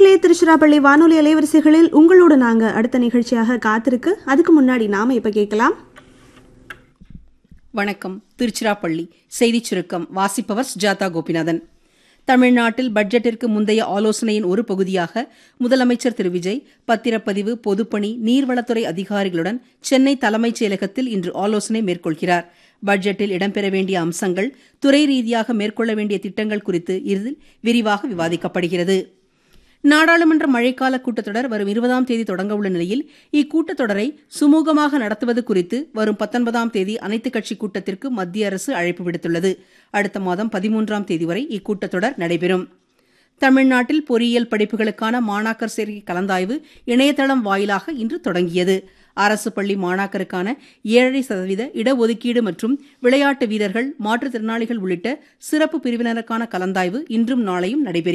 நேர்களே திருச்சிராப்பள்ளி வானொலி அலைவரிசைகளில் உங்களோடு நாங்க அடுத்த நிகழ்ச்சியாக காத்திருக்கு அதுக்கு முன்னாடி நாம இப்ப கேட்கலாம் வணக்கம் திருச்சிராப்பள்ளி செய்திச் சுருக்கம் வாசிப்பவர் சுஜாதா கோபிநாதன் தமிழ்நாட்டில் பட்ஜெட்டிற்கு முந்தைய ஆலோசனையின் ஒரு பகுதியாக முதலமைச்சர் திரு விஜய் பத்திரப்பதிவு பொதுப்பணி நீர்வளத்துறை அதிகாரிகளுடன் சென்னை தலைமைச் செயலகத்தில் இன்று ஆலோசனை மேற்கொள்கிறார் பட்ஜெட்டில் இடம்பெற வேண்டிய அம்சங்கள் துறை ரீதியாக மேற்கொள்ள வேண்டிய திட்டங்கள் குறித்து இதில் விரிவாக விவாதிக்கப்படுகிறது நாடாளுமன்ற மழைக்கால கூட்டத்தொடர் வரும் இருபதாம் தேதி தொடங்க உள்ள நிலையில் இக்கூட்டத்தொடரை சுமூகமாக நடத்துவது குறித்து வரும் பத்தொன்பதாம் தேதி அனைத்துக் கட்சி கூட்டத்திற்கு மத்திய அரசு அழைப்பு விடுத்துள்ளது அடுத்த மாதம் பதிமூன்றாம் தேதி வரை இக்கூட்டத்தொடர் நடைபெறும் தமிழ்நாட்டில் பொறியியல் படிப்புகளுக்கான மாணாக்கர் சேர்க்கை கலந்தாய்வு இணையதளம் வாயிலாக இன்று தொடங்கியது அரசு பள்ளி மாணாக்கருக்கான ஏழரை சதவீத இடஒதுக்கீடு மற்றும் விளையாட்டு வீரர்கள் மாற்றுத்திறனாளிகள் உள்ளிட்ட சிறப்பு பிரிவினருக்கான கலந்தாய்வு இன்றும் நாளையும் நடைபெறுகிறது